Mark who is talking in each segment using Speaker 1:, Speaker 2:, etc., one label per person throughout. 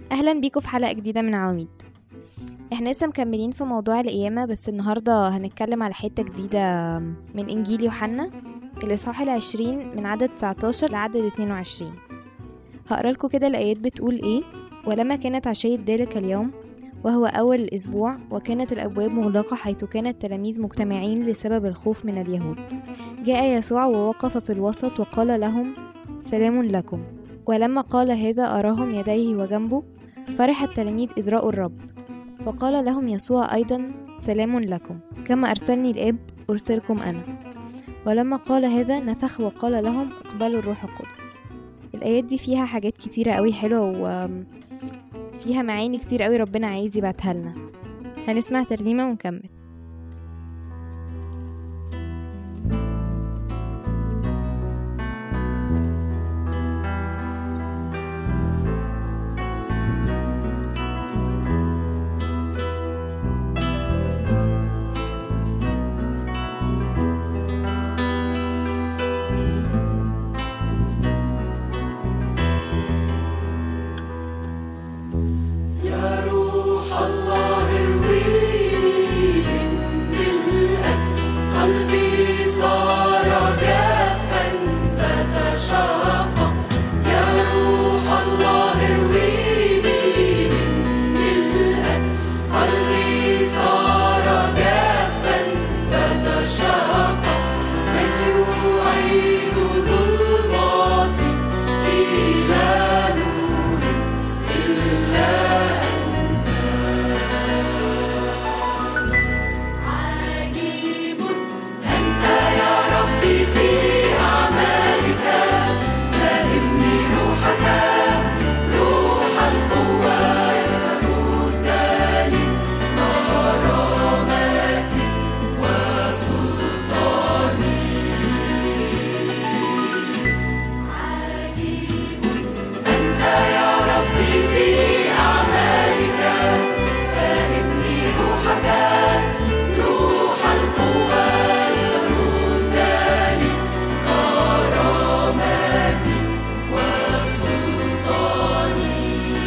Speaker 1: اهلا بيكم في حلقه جديده من عواميد احنا لسه مكملين في موضوع القيامه بس النهارده هنتكلم على حته جديده من انجيل يوحنا الاصحاح العشرين من عدد 19 لعدد 22 هقرا لكم كده الايات بتقول ايه ولما كانت عشيه ذلك اليوم وهو أول الأسبوع وكانت الأبواب مغلقة حيث كان التلاميذ مجتمعين لسبب الخوف من اليهود جاء يسوع ووقف في الوسط وقال لهم سلام لكم ولما قال هذا أراهم يديه وجنبه فرح التلاميذ إذ رأوا الرب فقال لهم يسوع أيضا سلام لكم كما أرسلني الآب أرسلكم أنا ولما قال هذا نفخ وقال لهم اقبلوا الروح القدس الآيات دي فيها حاجات كتيرة قوي حلوة وفيها معاني كتير قوي ربنا عايز يبعتها لنا هنسمع ترنيمة ونكمل
Speaker 2: يا روح الله ارويني من ملئك قلبي صار جافا فتشاقا يا روح الله ارويني من ملئك قلبي صار جافا فتشاقا من يعيد ظلماتي إلى نور إلا عجيب أنت يا ربي في أعمالك فهمني روحك روح القوة يرد لي كراماتي وسلطاني عجيب أنت يا ربي في أعمالك فهمني روحك روح القوة يرد لي كراماتي وسلطاني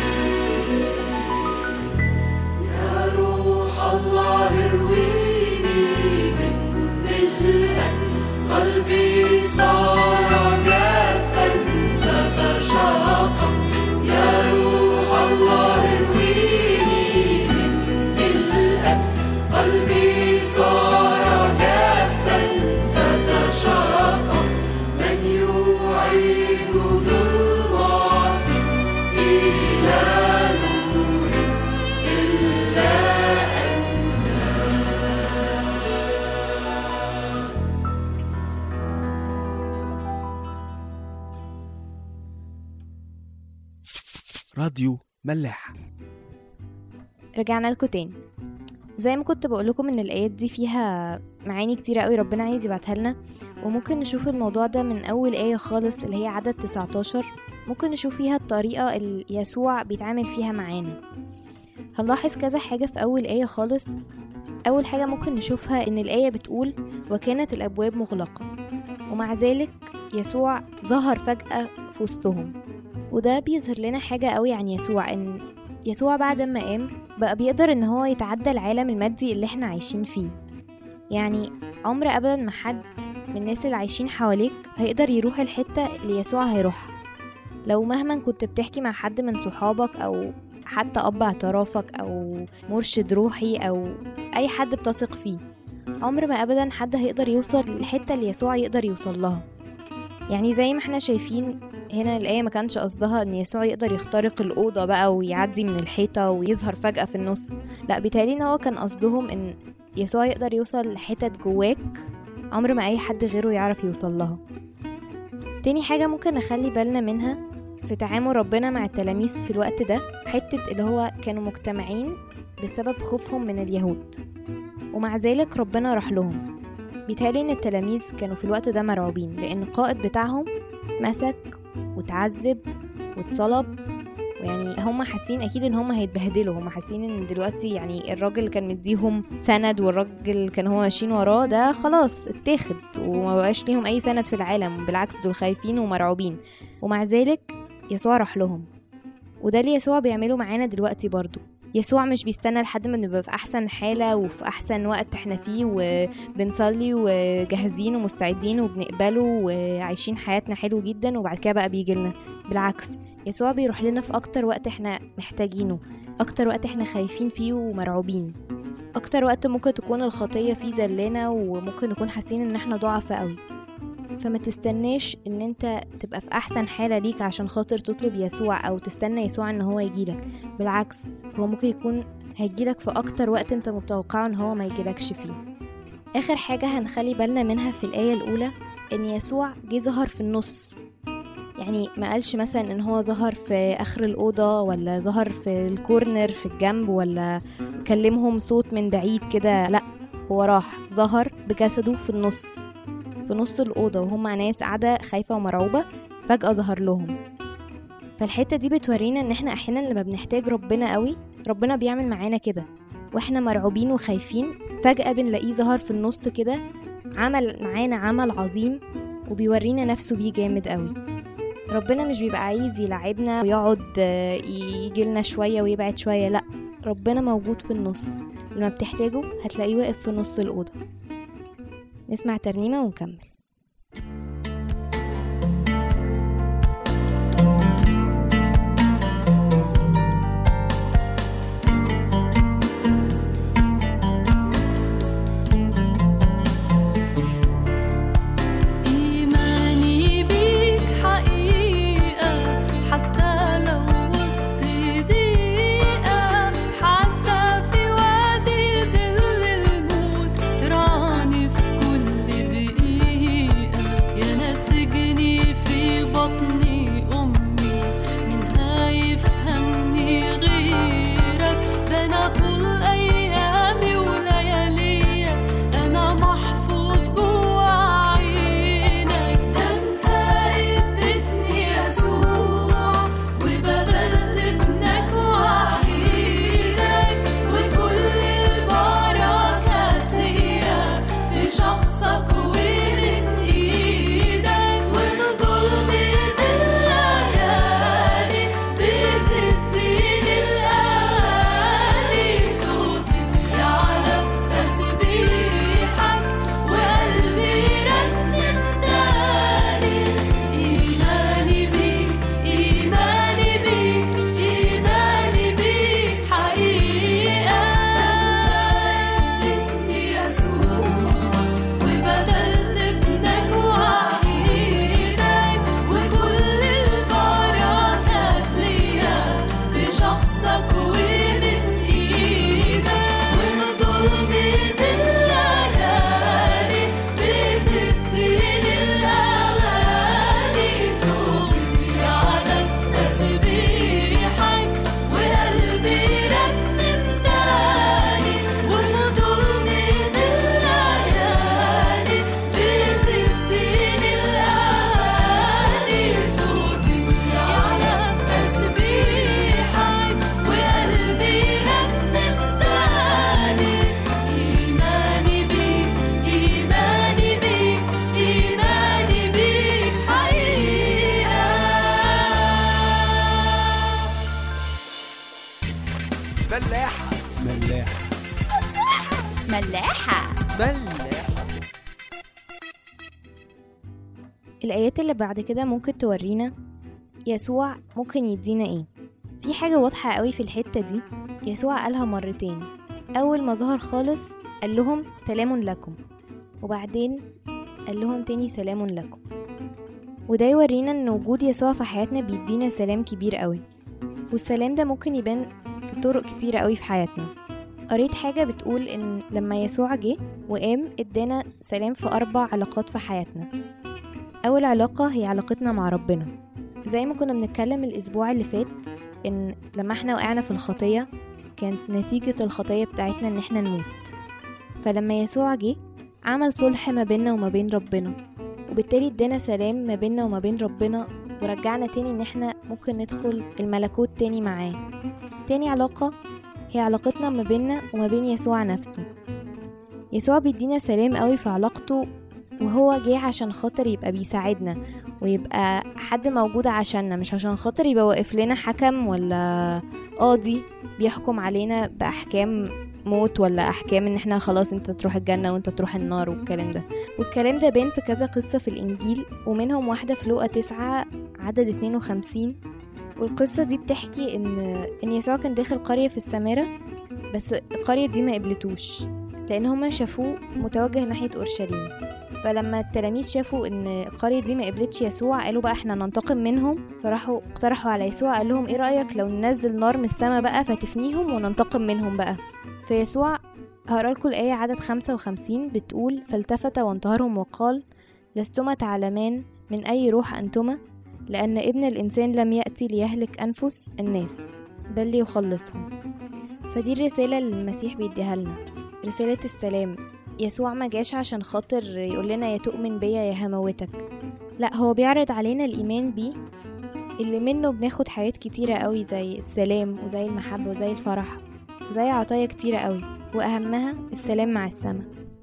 Speaker 2: يا روح الله ارويني من ملئك قلبي صار جافا فتشاقا يا روح الله ارويني من ملئك قلبي صار جافا فتشاقا من يعيد ظلماتي إلى نور إلا
Speaker 3: راديو ملاح
Speaker 1: رجعنا لكم تاني زي ما كنت بقول لكم ان الايات دي فيها معاني كتيره قوي ربنا عايز يبعتها لنا وممكن نشوف الموضوع ده من اول ايه خالص اللي هي عدد 19 ممكن نشوف فيها الطريقه اللي يسوع بيتعامل فيها معانا هنلاحظ كذا حاجه في اول ايه خالص اول حاجه ممكن نشوفها ان الايه بتقول وكانت الابواب مغلقه ومع ذلك يسوع ظهر فجاه في وسطهم وده بيظهر لنا حاجه قوي عن يسوع ان يسوع بعد ما قام بقى بيقدر ان هو يتعدى العالم المادي اللي احنا عايشين فيه يعني عمر ابدا ما حد من الناس اللي عايشين حواليك هيقدر يروح الحتة اللي يسوع هيروحها لو مهما كنت بتحكي مع حد من صحابك او حتى اب اعترافك او مرشد روحي او اي حد بتثق فيه عمر ما ابدا حد هيقدر يوصل للحتة اللي يسوع يقدر يوصل لها يعني زي ما احنا شايفين هنا الآية ما كانش قصدها إن يسوع يقدر يخترق الأوضة بقى ويعدي من الحيطة ويظهر فجأة في النص لا بيتهيألي إن هو كان قصدهم إن يسوع يقدر يوصل لحتت جواك عمر ما أي حد غيره يعرف يوصل لها تاني حاجة ممكن نخلي بالنا منها في تعامل ربنا مع التلاميذ في الوقت ده حتة اللي هو كانوا مجتمعين بسبب خوفهم من اليهود ومع ذلك ربنا راح لهم بيتهيألي إن التلاميذ كانوا في الوقت ده مرعوبين لأن القائد بتاعهم مسك وتعذب واتصلب ويعني هم حاسين اكيد ان هم هيتبهدلوا هم حاسين ان دلوقتي يعني الراجل اللي كان مديهم سند والراجل اللي كان هو ماشيين وراه ده خلاص اتاخد وما بقاش ليهم اي سند في العالم بالعكس دول خايفين ومرعوبين ومع ذلك يسوع راح لهم وده اللي يسوع بيعمله معانا دلوقتي برضو يسوع مش بيستنى لحد ما نبقى في احسن حاله وفي احسن وقت احنا فيه وبنصلي وجاهزين ومستعدين وبنقبله وعايشين حياتنا حلو جدا وبعد كده بقى بيجي لنا بالعكس يسوع بيروح لنا في اكتر وقت احنا محتاجينه اكتر وقت احنا خايفين فيه ومرعوبين اكتر وقت ممكن تكون الخطيه فيه زلانه وممكن نكون حاسين ان احنا ضعفة قوي فما تستناش ان انت تبقى في احسن حالة ليك عشان خاطر تطلب يسوع او تستنى يسوع ان هو يجيلك بالعكس هو ممكن يكون هيجيلك في اكتر وقت انت متوقعه ان هو ما يجيلكش فيه اخر حاجة هنخلي بالنا منها في الآية الاولى ان يسوع جه ظهر في النص يعني ما قالش مثلا ان هو ظهر في اخر الاوضه ولا ظهر في الكورنر في الجنب ولا كلمهم صوت من بعيد كده لا هو راح ظهر بجسده في النص في نص الأوضة وهم ناس قاعدة خايفة ومرعوبة فجأة ظهر لهم فالحتة دي بتورينا ان احنا احيانا لما بنحتاج ربنا قوي ربنا بيعمل معانا كده واحنا مرعوبين وخايفين فجأة بنلاقيه ظهر في النص كده عمل معانا عمل عظيم وبيورينا نفسه بيه جامد قوي ربنا مش بيبقى عايز يلعبنا ويقعد يجي لنا شوية ويبعد شوية لأ ربنا موجود في النص لما بتحتاجه هتلاقيه واقف في نص الأوضة نسمع ترنيمة ونكمل
Speaker 3: إيماني بيك حقيقة حتى لو وسط ضيقة حتى في وادي ظل الموت تراني في كل دقيقة يا نسجني في بطني أمي من خايف همني غيرك ده أنا طول أيامي ولياليا أنا محفوظ جوا عينك ده أنت اديتني يسوع وبدلت ابنك وحيدك وكل البركات ليا في شخصك ومن ايدك ومن ظلمة الليالي بتديني الاغاني صوتي يعلى بتسبيحك وقلبي رنم تاني إيماني بيك إيماني بيك إيماني بيك حقيقة اديتني يسوع وبدلت ابنك وحيدك وكل البركات ليا في شخصك ومن ايدك ومن ظلمة الليالي بتديني الاغاني صوتي على تسبيحك وقلبي رنم تاني ومن ظلمة الليالي بتديني الاغاني صوتي على تسبيحك وقلبي رنم تاني إيماني بيك إيماني بيك إيماني بيك حقيقة
Speaker 4: ملاحة
Speaker 5: ملاح
Speaker 3: ملاحة
Speaker 4: ملاحة
Speaker 1: الآيات اللي بعد كده ممكن تورينا يسوع ممكن يدينا ايه في حاجة واضحة قوي في الحتة دي يسوع قالها مرتين أول ما ظهر خالص قال لهم سلام لكم وبعدين قال لهم تاني سلام لكم وده يورينا ان وجود يسوع في حياتنا بيدينا سلام كبير قوي والسلام ده ممكن يبان في طرق كتيرة قوي في حياتنا قريت حاجة بتقول ان لما يسوع جه وقام ادانا سلام في أربع علاقات في حياتنا أول علاقة هي علاقتنا مع ربنا زي ما كنا بنتكلم الأسبوع اللي فات إن لما احنا وقعنا في الخطية كانت نتيجة الخطية بتاعتنا إن احنا نموت فلما يسوع جه عمل صلح ما بيننا وما بين ربنا وبالتالي ادانا سلام ما بيننا وما بين ربنا ورجعنا تاني ان احنا ممكن ندخل الملكوت تاني معاه تاني علاقة هي علاقتنا ما بيننا وما بين يسوع نفسه يسوع بيدينا سلام قوي في علاقته وهو جه عشان خاطر يبقى بيساعدنا ويبقى حد موجود عشاننا مش عشان خاطر يبقى واقف لنا حكم ولا قاضي بيحكم علينا بأحكام موت ولا أحكام إن احنا خلاص انت تروح الجنة وانت تروح النار والكلام ده والكلام ده بان في كذا قصة في الإنجيل ومنهم واحدة في لوقا تسعة عدد 52 والقصة دي بتحكي إن إن يسوع كان داخل قرية في السامرة بس القرية دي ما قبلتوش لأن هما شافوه متوجه ناحية أورشليم فلما التلاميذ شافوا ان القرية دي ما قبلتش يسوع قالوا بقى احنا ننتقم منهم فراحوا اقترحوا على يسوع قال لهم ايه رأيك لو ننزل نار من السماء بقى فتفنيهم وننتقم منهم بقى فيسوع هقرا لكم الآية عدد 55 بتقول فالتفت وانتهرهم وقال لستما تعلمان من أي روح أنتما لأن ابن الإنسان لم يأتي ليهلك أنفس الناس بل ليخلصهم فدي الرسالة اللي المسيح بيديها لنا رسالة السلام يسوع ما جاش عشان خاطر يقول لنا يا تؤمن بيا يا هموتك لا هو بيعرض علينا الإيمان بيه اللي منه بناخد حاجات كتيرة قوي زي السلام وزي المحبة وزي الفرح وزي عطايا كتيرة قوي وأهمها السلام مع السماء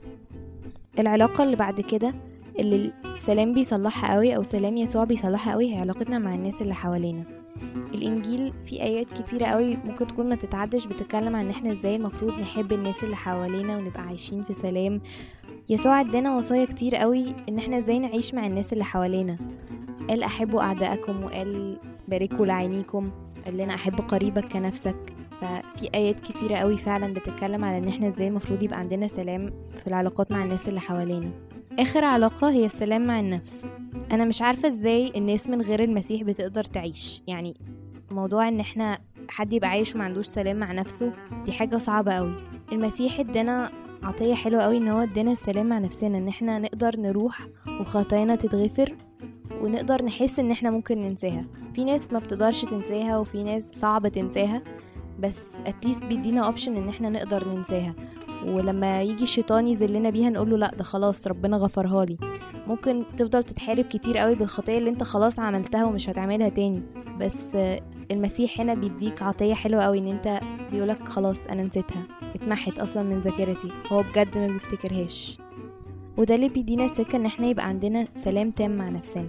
Speaker 1: العلاقة اللي بعد كده اللي السلام بيصلحها قوي أو سلام يسوع بيصلحها قوي هي علاقتنا مع الناس اللي حوالينا الإنجيل فيه آيات كتيرة قوي ممكن تكون ما تتعدش بتتكلم عن إن احنا ازاي المفروض نحب الناس اللي حوالينا ونبقى عايشين في سلام يسوع ادانا وصايا كتير قوي ان احنا ازاي نعيش مع الناس اللي حوالينا قال احبوا اعدائكم وقال باركوا لعينيكم قال لنا احب قريبك كنفسك ففي ايات كتيرة قوي فعلا بتتكلم على ان احنا ازاي المفروض يبقى عندنا سلام في العلاقات مع الناس اللي حوالينا اخر علاقة هي السلام مع النفس انا مش عارفة ازاي الناس من غير المسيح بتقدر تعيش يعني موضوع ان احنا حد يبقى عايش وما عندوش سلام مع نفسه دي حاجة صعبة قوي المسيح ادانا عطية حلوة قوي ان هو ادانا السلام مع نفسنا ان احنا نقدر نروح وخطايانا تتغفر ونقدر نحس ان احنا ممكن ننساها في ناس ما بتقدرش تنساها وفي ناس صعب تنساها بس اتليست بيدينا اوبشن ان احنا نقدر ننساها ولما يجي الشيطان يذلنا بيها نقول له لا ده خلاص ربنا غفرها لي ممكن تفضل تتحارب كتير قوي بالخطيه اللي انت خلاص عملتها ومش هتعملها تاني بس آه، المسيح هنا بيديك عطيه حلوه قوي ان انت بيقولك خلاص انا نسيتها اتمحت اصلا من ذاكرتي هو بجد ما بيفتكرهاش وده اللي بيدينا سكه ان احنا يبقى عندنا سلام تام مع نفسنا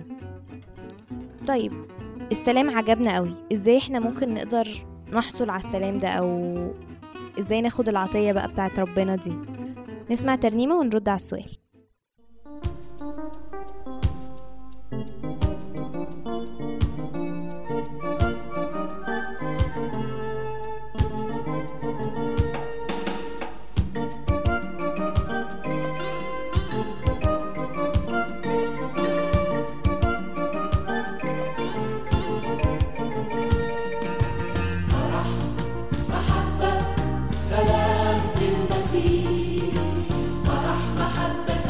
Speaker 1: طيب السلام عجبنا قوي ازاي احنا ممكن نقدر نحصل على السلام ده او ازاي ناخد العطيه بقى بتاعت ربنا دي نسمع ترنيمه ونرد على السؤال
Speaker 2: محبة سلام في المسيح فرح محبة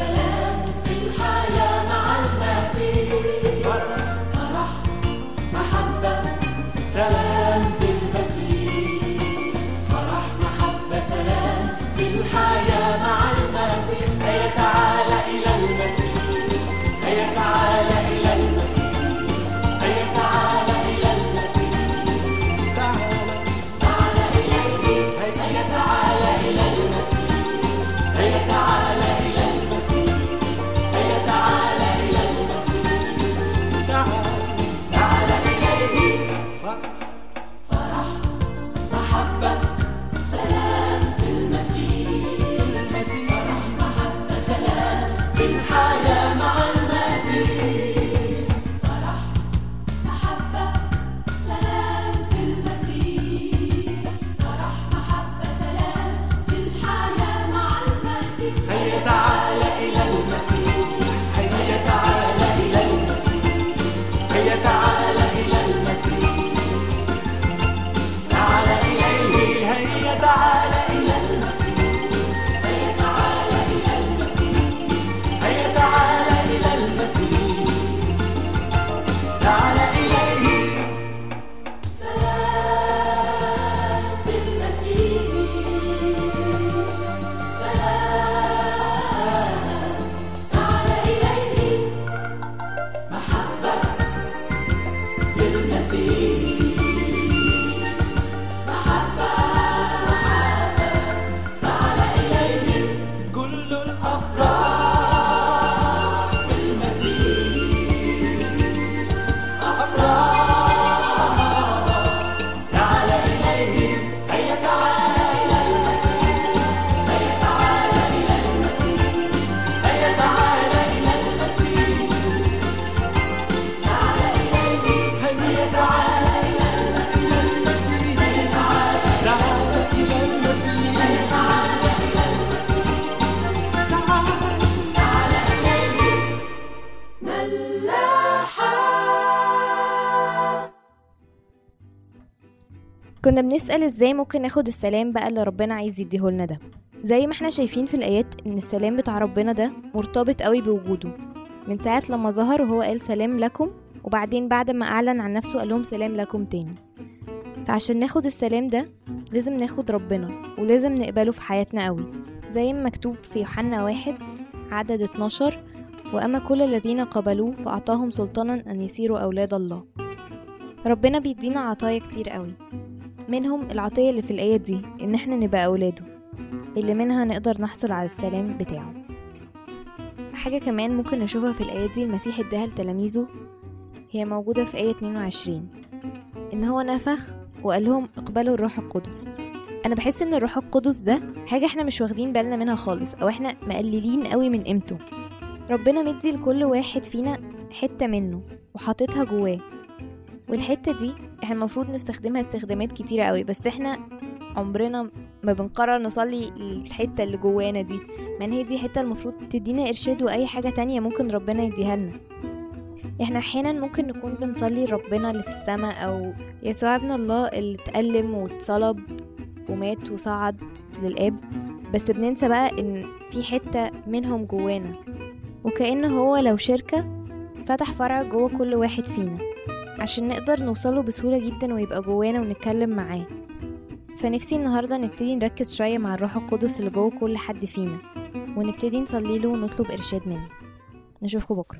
Speaker 1: كنا بنسأل ازاي ممكن ناخد السلام بقى اللي ربنا عايز يديهولنا ده زي ما احنا شايفين في الآيات ان السلام بتاع ربنا ده مرتبط قوي بوجوده من ساعة لما ظهر وهو قال سلام لكم وبعدين بعد ما أعلن عن نفسه قال لهم سلام لكم تاني فعشان ناخد السلام ده لازم ناخد ربنا ولازم نقبله في حياتنا قوي زي ما مكتوب في يوحنا واحد عدد 12 وأما كل الذين قبلوه فأعطاهم سلطانا أن يصيروا أولاد الله ربنا بيدينا عطايا كتير قوي منهم العطية اللي في الآية دي إن احنا نبقى أولاده اللي منها نقدر نحصل على السلام بتاعه حاجة كمان ممكن نشوفها في الآيات دي المسيح اداها لتلاميذه هي موجودة في آية 22 إن هو نفخ وقال لهم اقبلوا الروح القدس أنا بحس إن الروح القدس ده حاجة احنا مش واخدين بالنا منها خالص أو احنا مقللين قوي من قيمته ربنا مدي لكل واحد فينا حتة منه وحاططها جواه والحتة دي احنا المفروض نستخدمها استخدامات كتيرة قوي بس احنا عمرنا ما بنقرر نصلي الحتة اللي جوانا دي من هي دي حتة المفروض تدينا إرشاد وأي حاجة تانية ممكن ربنا يديها لنا احنا أحيانا ممكن نكون بنصلي ربنا اللي في السماء أو يسوع ابن الله اللي اتألم واتصلب ومات وصعد للآب بس بننسى بقى إن في حتة منهم جوانا وكأن هو لو شركة فتح فرع جوه كل واحد فينا عشان نقدر نوصله بسهولة جدا ويبقى جوانا ونتكلم معاه فنفسي النهاردة نبتدي نركز شوية مع الروح القدس اللي جوه كل حد فينا ونبتدي نصلي له ونطلب إرشاد منه نشوفكم بكرة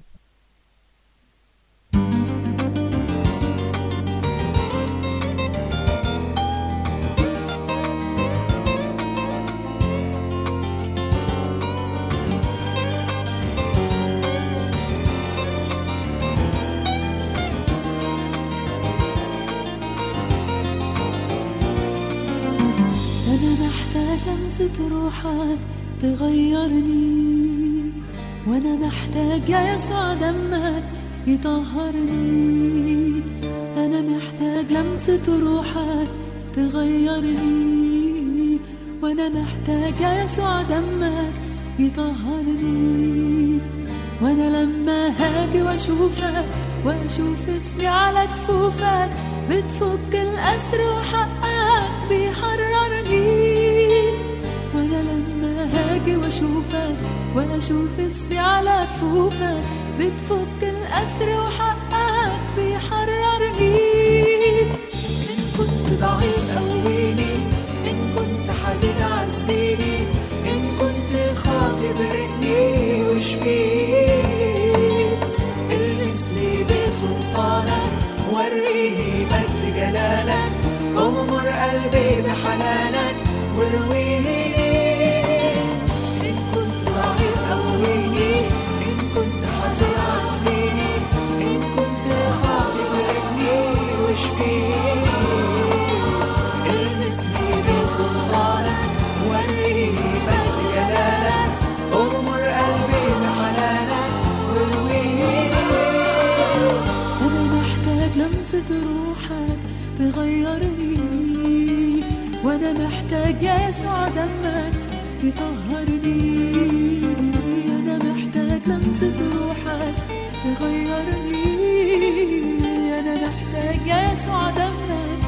Speaker 3: أنا محتاج لمسة روحك تغيرني وأنا محتاج يا يسوع دمك يطهرني أنا محتاج لمسة روحك تغيرني وأنا محتاج يا يسوع دمك يطهرني وأنا لما هاجي وأشوفك وأشوف اسمي على كفوفك بتفك الأسر وحقك بيحررني وانا لما هاجي واشوفك واشوف اسمي على كفوفك بتفك الاسر وحقك بيحررني
Speaker 2: إن كنت ضعيف قويني إن كنت حزين عزيني إن كنت خاطي برقني واشفيني المسني بسلطانك وريني مجد جلالك أغمر قلبي بحنانك وارويني إن كنت ضعيف قويني إن كنت حزين عزيني إن كنت خاطي برقني واشفيني المسني بسلطانك وريني مجد جلالك أغمر قلبي بحنانك وارويني
Speaker 3: أنا محتاج لمسة روحك تغيرني وأنا محتاج يا يسوع دمك يطهرني أنا محتاج لمسة روحك تغيرني أنا محتاج يا يسوع دمك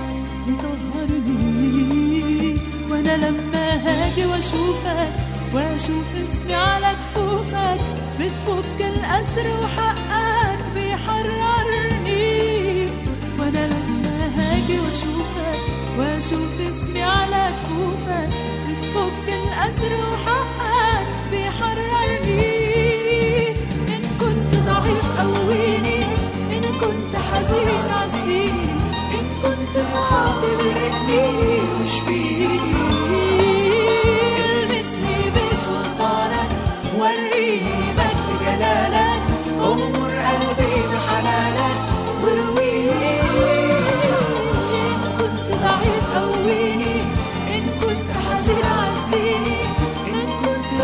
Speaker 3: يطهرني وأنا لما هاجي وأشوفك وأشوف اسمي على كفوفك بتفك الأسر وحقك بيحررني وانا لما هاجي واشوفك واشوف اسمي على كفوفك بتفك الاسر وحقك بيحررني ان كنت ضعيف قويني ان كنت حزين عزيني
Speaker 2: إن كنت خاطي برقني واشفيني
Speaker 3: المسني
Speaker 2: سلطانك وريني مجد جلالك أغمر قلبي بحنانك وارويني
Speaker 3: إن كنت ضعيف قويني إن كنت حزين عزيني
Speaker 2: إن كنت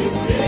Speaker 2: كبرياء